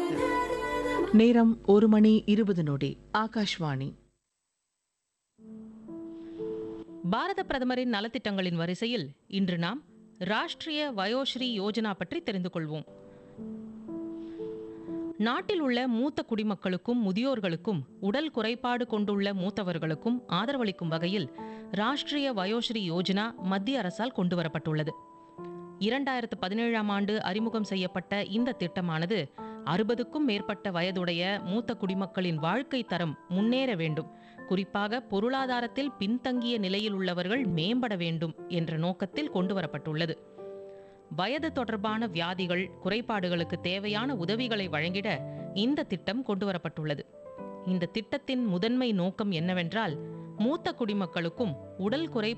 நேரம் ஒரு மணி இருபது நொடி ஆகாஷ்வாணி பாரத பிரதமரின் நலத்திட்டங்களின் வரிசையில் இன்று நாம் ராஷ்டிரிய வயோஸ்ரீ யோஜனா பற்றி தெரிந்து கொள்வோம் நாட்டில் உள்ள மூத்த குடிமக்களுக்கும் முதியோர்களுக்கும் உடல் குறைபாடு கொண்டுள்ள மூத்தவர்களுக்கும் ஆதரவளிக்கும் வகையில் ராஷ்டிரிய வயோஸ்ரீ யோஜனா மத்திய அரசால் கொண்டுவரப்பட்டுள்ளது இரண்டாயிரத்து பதினேழாம் ஆண்டு அறிமுகம் செய்யப்பட்ட இந்த திட்டமானது அறுபதுக்கும் மேற்பட்ட வயதுடைய மூத்த குடிமக்களின் வாழ்க்கை தரம் முன்னேற வேண்டும் குறிப்பாக பொருளாதாரத்தில் பின்தங்கிய நிலையில் உள்ளவர்கள் மேம்பட வேண்டும் என்ற நோக்கத்தில் கொண்டுவரப்பட்டுள்ளது வயது தொடர்பான வியாதிகள் குறைபாடுகளுக்கு தேவையான உதவிகளை வழங்கிட இந்த திட்டம் கொண்டுவரப்பட்டுள்ளது இந்த திட்டத்தின் முதன்மை நோக்கம் என்னவென்றால் மூத்த குடிமக்களுக்கும் உடல் குறை